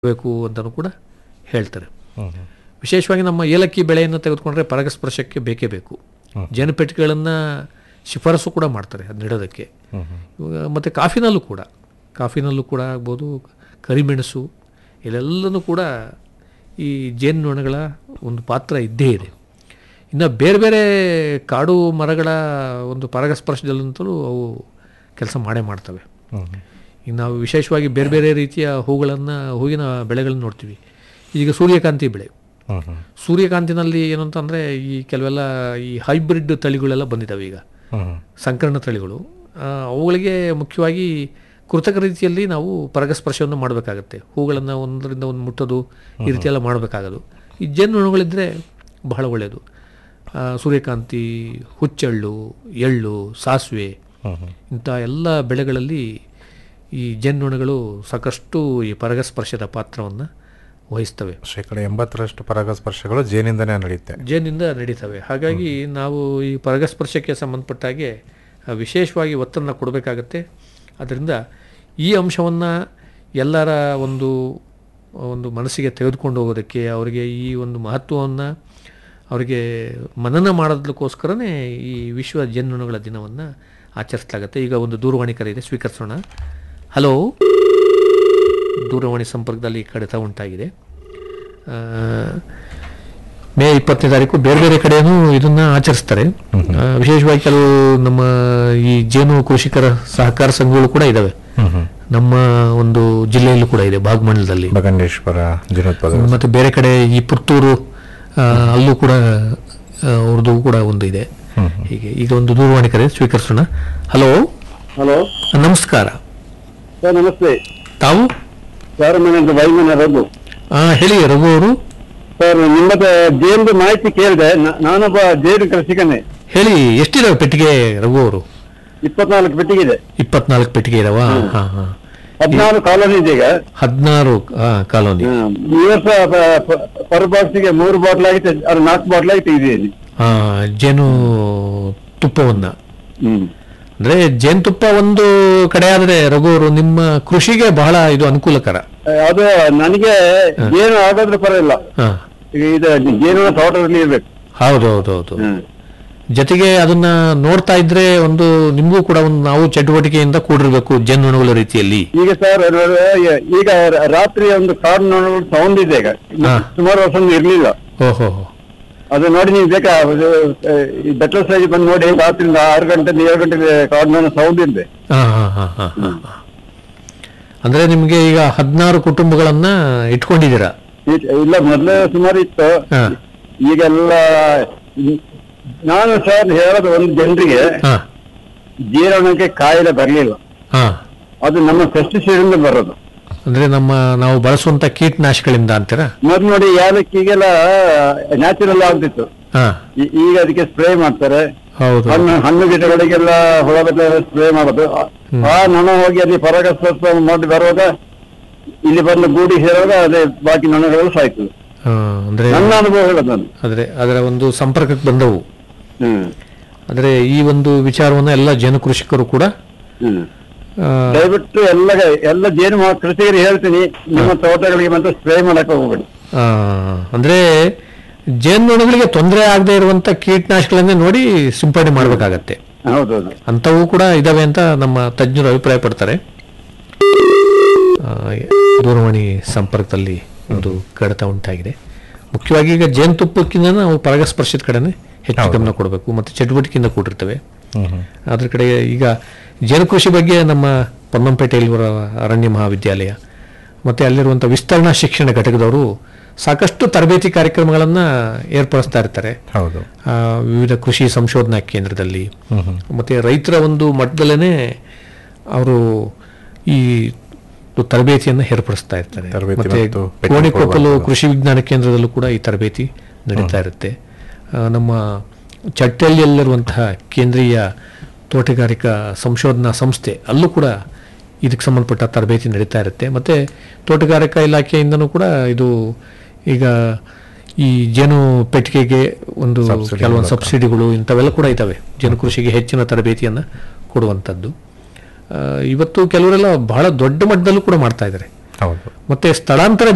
ಬೇಕು ಅಂತಲೂ ಕೂಡ ಹೇಳ್ತಾರೆ ವಿಶೇಷವಾಗಿ ನಮ್ಮ ಏಲಕ್ಕಿ ಬೆಳೆಯನ್ನು ತೆಗೆದುಕೊಂಡ್ರೆ ಪರಾಗಸ್ಪರ್ಶಕ್ಕೆ ಬೇಕೇ ಬೇಕು ಜೇನುಪೆಟ್ಟಿಗೆಗಳನ್ನು ಶಿಫಾರಸು ಕೂಡ ಮಾಡ್ತಾರೆ ಅದು ನೆಡೋದಕ್ಕೆ ಇವಾಗ ಮತ್ತು ಕಾಫಿನಲ್ಲೂ ಕೂಡ ಕಾಫಿನಲ್ಲೂ ಕೂಡ ಆಗ್ಬೋದು ಕರಿಮೆಣಸು ಇಲ್ಲೆಲ್ಲನೂ ಕೂಡ ಈ ಜೇನುನೊಣಗಳ ಒಂದು ಪಾತ್ರ ಇದ್ದೇ ಇದೆ ಇನ್ನು ಬೇರೆ ಬೇರೆ ಕಾಡು ಮರಗಳ ಒಂದು ಪರಾಗಸ್ಪರ್ಶದಲ್ಲಂತಲೂ ಅವು ಕೆಲಸ ಮಾಡೇ ಮಾಡ್ತವೆ ಈಗ ನಾವು ವಿಶೇಷವಾಗಿ ಬೇರೆ ಬೇರೆ ರೀತಿಯ ಹೂಗಳನ್ನು ಹೂವಿನ ಬೆಳೆಗಳನ್ನು ನೋಡ್ತೀವಿ ಈಗ ಸೂರ್ಯಕಾಂತಿ ಬೆಳೆ ಸೂರ್ಯಕಾಂತಿನಲ್ಲಿ ಏನು ಅಂತಂದರೆ ಈ ಕೆಲವೆಲ್ಲ ಈ ಹೈಬ್ರಿಡ್ ತಳಿಗಳೆಲ್ಲ ಬಂದಿದ್ದಾವೆ ಈಗ ಸಂಕರಣ ತಳಿಗಳು ಆ, ಅವುಗಳಿಗೆ ಮುಖ್ಯವಾಗಿ ಕೃತಕ ರೀತಿಯಲ್ಲಿ ನಾವು ಪರಾಗಸ್ಪರ್ಶವನ್ನು ಮಾಡಬೇಕಾಗತ್ತೆ ಹೂಗಳನ್ನು ಒಂದರಿಂದ ಒಂದು ಮುಟ್ಟೋದು ಈ ರೀತಿ ಎಲ್ಲ ಮಾಡಬೇಕಾಗೋದು ಈ ಜೇನುನೊಣಗಳಿದ್ದರೆ ಬಹಳ ಒಳ್ಳೆಯದು ಆ, ಸೂರ್ಯಕಾಂತಿ ಹುಚ್ಚೆಳ್ಳು ಎಳ್ಳು ಸಾಸಿವೆ ಇಂಥ ಎಲ್ಲ ಬೆಳೆಗಳಲ್ಲಿ ಈ ಜೇನುನೊಣಗಳು ಸಾಕಷ್ಟು ಈ ಪರಾಗಸ್ಪರ್ಶದ ಪಾತ್ರವನ್ನು ವಹಿಸ್ತವೆ ಶೇಕಡ ಎಂಬತ್ತರಷ್ಟು ಪರಾಗಸ್ಪರ್ಶಗಳು ಜೇನಿಂದನೇ ನಡೆಯುತ್ತೆ ಜೇನಿಂದ ನಡೀತವೆ ಹಾಗಾಗಿ ನಾವು ಈ ಪರಾಗಸ್ಪರ್ಶಕ್ಕೆ ಸಂಬಂಧಪಟ್ಟ ಹಾಗೆ ಆ, ವಿಶೇಷವಾಗಿ ಒತ್ತನ್ನು ಕೊಡಬೇಕಾಗತ್ತೆ ಅದರಿಂದ ಈ ಅಂಶವನ್ನು ಎಲ್ಲರ ಒಂದು ಒಂದು ಮನಸ್ಸಿಗೆ ತೆಗೆದುಕೊಂಡು ಹೋಗೋದಕ್ಕೆ ಅವರಿಗೆ ಈ ಒಂದು ಮಹತ್ವವನ್ನು ಅವರಿಗೆ ಮನನ ಮಾಡೋದಕ್ಕೋಸ್ಕರನೇ ಈ ವಿಶ್ವ ಜೇನುನೊಣಗಳ ದಿನವನ್ನು ಆಚರಿಸಲಾಗುತ್ತೆ ಈಗ ಒಂದು ದೂರವಾಣಿ ಕರೆ ಇದೆ ಸ್ವೀಕರಿಸೋಣ ಹಲೋ ದೂರವಾಣಿ ಸಂಪರ್ಕದಲ್ಲಿ ಕಡಿತ ಉಂಟಾಗಿದೆ ಆ, ಮೇ ಇಪ್ಪತ್ತನೇ ತಾರೀಕು ಬೇರೆ ಬೇರೆ ಕಡೆನೂ ಇದನ್ನ ಆಚರಿಸ್ತಾರೆ ಆ, ವಿಶೇಷವಾಗಿ ಕೆಲವು ನಮ್ಮ ಈ ಜೇನು ಕೃಷಿಕರ ಸಹಕಾರ ಸಂಘಗಳು ಕೂಡ ಇದಾವೆ ನಮ್ಮ ಒಂದು ಜಿಲ್ಲೆಯಲ್ಲೂ ಕೂಡ ಇದೆ ಭಾಗಮಂಡಲದಲ್ಲಿ ಬಗಂಡೇಶ್ವರ ಜೀರ್ಣೋತ್ಪಾದಕ ಮತ್ತೆ ಬೇರೆ ಕಡೆ ಈ ಪುತ್ತೂರು ಆ, ಅಲ್ಲೂ ಕೂಡ ಆ, ಅವ್ರದ್ದು ಕೂಡ ಒಂದು ಇದೆ ಹೀಗೆ ಈಗ ಒಂದು ದೂರವಾಣಿ ಕರೆ ಸ್ವೀಕರಿಸೋಣ ಹಲೋ ಹಲೋ ನಮಸ್ಕಾರ ಸರ್ ನಮಸ್ತೆ ತಾವು ಸರ್ ಮನೆಯಿಂದ ವೈಮನ ರಘು ಆ, ಹೇಳಿ ರಘು ಅವರು ಸರ್ ನಿಮ್ಮದ ಜೇನು ಮಾಹಿತಿ ಕೇಳಿದೆ ನ- ನಾನೊಬ್ಬ ಜೇನು ಕೃಷಿಕನೇ ಹೇಳಿ ಎಷ್ಟಿದಾವೆ ಪೆಟ್ಟಿಗೆ ರಘು ಅವರು ಇಪ್ಪತ್ನಾಲ್ಕು ಪೆಟ್ಟಿಗೆ ಇದೆ ಇಪ್ಪತ್ನಾಲ್ಕು ಪೆಟ್ಟಿಗೆ ಇದಾವ ಹಾ ಹಾ ಹದಿನಾರು ಕಾಲೋನಿ ಇದೆ ಈಗ ಹದಿನಾರು ಕಾಲೋನಿ ಹ್ಮ್. ಈ ವರ್ಷ ಪರ್ ಬಾಕ್ಸಿಗೆ ಮೂರು ಬಾಟ್ಲ್ ಆಗಿ ತೆಗ್- ಅದು ನಾಲ್ಕು ಬಾಟ್ಲ್ ಆಗಿ ತೆಗೆದಿದ್ದೀನಿ ಆ, ಜೇನು ತುಪ್ಪವನ್ನ ಹ್ಮ್ ಅಂದ್ರೆ ಜೇನುತುಪ್ಪ ಒಂದು ಕಡೆ ಆದ್ರೆ ರಘು ಅವರು ನಿಮ್ಮ ಕೃಷಿಗೆ ಬಹಳ ಇದು ಅನುಕೂಲಕರ ಅದು ನನಗೆ ಜೇನು ಆಗೋದ್ರ ಪರವಾಗಿಲ್ಲ ಹಾ ಈಗ ಇದು ಜೇನುನ ತೋಟದಲ್ಲಿ ಇರ್ಬೇಕು ಹೌದು ಹೌದು ಹೌದು ಹ್ಮ್. ಜೊತೆಗೆ ಅದನ್ನ ನೋಡ್ತಾ ಇದ್ರೆ ಒಂದು ನಿಮಗೂ ಕೂಡ ಒಂದು ನಾವು ಚಟುವಟಿಕೆಯಿಂದ ಕೂಡಿರ್ಬೇಕು ಜೇನುನೊಣಗಳ ರೀತಿಯಲ್ಲಿ ಈಗ ಸರ್ ಈಗ ರಾತ್ರಿ ಒಂದು ಕಾಡು ನೋಡಲು ಸೌಂಡ್ ಇದೆ ಈಗ ಹಾ. ಸುಮಾರು ವರ್ಷ ಇರ್ಲಿಲ್ಲ ಓಹೋ ಅದು ನೋಡಿ ನೀವು ಬೇಕಾ ಅದು, ಆ, ಈ ಬೆಟ್ಟ ಸೈಜ್ ಬಂದು ನೋಡಿ ರಾತ್ರಿಯಿಂದ ಆರು ಗಂಟೆ ಏಳು ಗಂಟೆಗೆ ಕಾಡಿನ ಸೌಂಡ್ ಇದೆ ಹಾ ಹಾ ಹಾ ಹಾ ಹಾ ಹಾ. ಅಂದ್ರೆ ನಿಮ್ಗೆ ಈಗ ಹದಿನಾರು ಕುಟುಂಬಗಳನ್ನ ಇಟ್ಕೊಂಡಿದ್ದೀರಾ ಈ- ಇಲ್ಲ ಮೊದಲೇ ಸುಮಾರು ಇತ್ತು ಹಾ ಈಗೆಲ್ಲ ಈ- ನಾನು ಸರ್ ಹೇಳೋದು ಒಂದು ಜನರಿಗೆ ಹಾ ಜೀರ್ಣಕ್ಕೆ ಕಾಯಿಲೆ ಬರಲಿಲ್ಲ ಹಾ ಅದು ನಮ್ಮ ಪೆಸ್ಟಿಸೈಡ್ ಇಂದ ಬರೋದು ಅಂದ್ರೆ ನಮ್ಮ ನಾವು ಬಳಸುವಂತ ಕೀಟನಾಶಕಗಳಿಂದ ಅಂತೀರಾ ಮೊದ್ಲು ನೋಡಿ ಯಾಲಕ್ಕಿಗೆಲ್ಲ ನ್ಯಾಚುರಲ್ ಆಗ್ತಿತ್ತು ಹಾ ಈ- ಈಗ ಅದಕ್ಕೆ ಸ್ಪ್ರೇ ಮಾಡ್ತಾರೆ ಹೌದು ಹಣ್ಣು ಹಣ್ಣು ಗಿಡಗಳಿಗೆಲ್ಲ ಹುಳ ಸ್ಪ್ರೇ ಮಾಡೋದು ಆ- ಆ ನೊಣ ಹೋಗಿ ಅಲ್ಲಿ ಪರಾಗಸ್ಪರ್ಶ ಮಾಡಿ ಬರುವಾಗ ಇಲ್ಲಿ ಬಂದು ಗೂಡಿ ಸೇರುವಾಗ ಅದೇ ಬಾಕಿ ನೊಣಗಳು ಸಾಯ್ತು ಆ, ಅಂದ್ರೆ ನನ್ನ ಅನುಭವ ಹೇಳೋದು ನಾನು ಆದ್ರೆ ಅದರ ಒಂದು ಸಂಪರ್ಕಕ್ಕೆ ಬಂದವು ಹ್ಮ್ ಅಂದ್ರೆ ಈ ಒಂದು ವಿಚಾರವನ್ನ ಎಲ್ಲ ಜನ ಕೃಷಿಕರು ಕೂಡ ಹ್ಮ್ ಆ, ದಯವಿಟ್ಟು ಎಲ್ಲ ಎಲ್ಲ ಜೇನು ಮಾ- ಕೃಷಿಕರಿಗೆ ಹೇಳ್ತೀನಿ ನಿಮ್ಮ ತೋಟಗಳಿಗೆ ಮತ್ತೆ ಸ್ಪ್ರೇ ಮಾಡಕ್ ಹೋಗ್ಬೇಡಿ ಆ, ಅಂದ್ರೆ ಜೇನುನೊಣಗಳಿಗೆ ತೊಂದರೆ ಆಗದೆ ಇರುವಂತ ಕೀಟನಾಶಕಗಳನ್ನೇ ನೋಡಿ ಸಿಂಪಡಣೆ ಮಾಡಬೇಕಾಗತ್ತೆ ಹೌದೌದು ಅಂಥವು ಕೂಡ ಇದಾವೆ ಅಂತ ನಮ್ಮ ತಜ್ಞರು ಅಭಿಪ್ರಾಯ ಪಡ್ತಾರೆ ಆ, ದೂರವಾಣಿ ಸಂಪರ್ಕದಲ್ಲಿ ಒಂದು ಕಡಿತ ಉಂಟಾಗಿದೆ ಮುಖ್ಯವಾಗಿ ಈಗ ಜೇನುತುಪ್ಪಕ್ಕಿಂತ ನಾವು ಪರಾಗಸ್ಪರ್ಶದ ಕಡೆನೆ ಹೆಚ್ಚು ಗಮನ ಕೊಡಬೇಕು ಮತ್ತು ಚಟುವಟಿಕೆಯಿಂದ ಕೂಡಿರ್ತವೆ ಅದ್ರ ಕಡೆ ಈಗ ಜೇನು ಕೃಷಿ ಬಗ್ಗೆ ನಮ್ಮ ಪೊನ್ನಂಪೇಟೆಯಲ್ಲಿರುವ ಅರಣ್ಯ ಮಹಾವಿದ್ಯಾಲಯ ಮತ್ತು ಅಲ್ಲಿರುವಂಥ ವಿಸ್ತರಣಾ ಶಿಕ್ಷಣ ಘಟಕದವರು ಸಾಕಷ್ಟು ತರಬೇತಿ ಕಾರ್ಯಕ್ರಮಗಳನ್ನು ಏರ್ಪಡಿಸ್ತಾ ಇರ್ತಾರೆ ಹೌದು ಆ, ವಿವಿಧ ಕೃಷಿ ಸಂಶೋಧನಾ ಕೇಂದ್ರದಲ್ಲಿ ಮತ್ತೆ ರೈತರ ಒಂದು ಮಟ್ಟದಲ್ಲೇ ಅವರು ಈ ತರಬೇತಿಯನ್ನು ಏರ್ಪಡಿಸ್ತಾ ಇರ್ತಾರೆ ತರಬೇತಿ ಮತ್ತೆ ಮತ್ತು ಪೆಟ್ಟು ಕೋಣಿಕೊಪ್ಪಲು ಕೊಡುವಂಥದ್ದು. ಕೃಷಿ ವಿಜ್ಞಾನ ಕೇಂದ್ರದಲ್ಲೂ ಕೂಡ ಈ ತರಬೇತಿ ನಡೀತಾ ಇರುತ್ತೆ ಆ, ನಮ್ಮ ಚಟ್ಟಳ್ಳಿಯಲ್ಲಿರುವಂತಹ ಕೇಂದ್ರೀಯ ತೋಟಗಾರಿಕಾ ಸಂಶೋಧನಾ ಸಂಸ್ಥೆ ಅಲ್ಲೂ ಕೂಡ ಇದಕ್ಕೆ ಸಂಬಂಧಪಟ್ಟ ತರಬೇತಿ ನಡೀತಾ ಇರುತ್ತೆ ಮತ್ತೆ ತೋಟಗಾರಿಕಾ ಇಲಾಖೆಯಿಂದನೂ ಕೂಡ ಇದು ಈಗ ಈ ಜೇನು ಪೆಟ್ಟಿಗೆಗೆ ಒಂದು ಸಬ್ಸಿಡಿ ಕೆಲವೊಂದು ಮೂಲಕ. ಸಬ್ಸಿಡಿಗಳು ಇಂಥವೆಲ್ಲ ಕೂಡ ಇದ್ದಾವೆ ಜೇನು ಕೃಷಿಗೆ ಹೆಚ್ಚಿನ ತರಬೇತಿಯನ್ನು ಕೊಡುವಂಥದ್ದು ಆ, ಇವತ್ತು ಕೆಲವರೆಲ್ಲ ಬಹಳ ದೊಡ್ಡ ಮಟ್ಟದಲ್ಲೂ ಕೂಡ ಮಾಡ್ತಾ ಇದ್ದಾರೆ ಹೌದು ಮತ್ತೆ ಸ್ಥಳಾಂತರ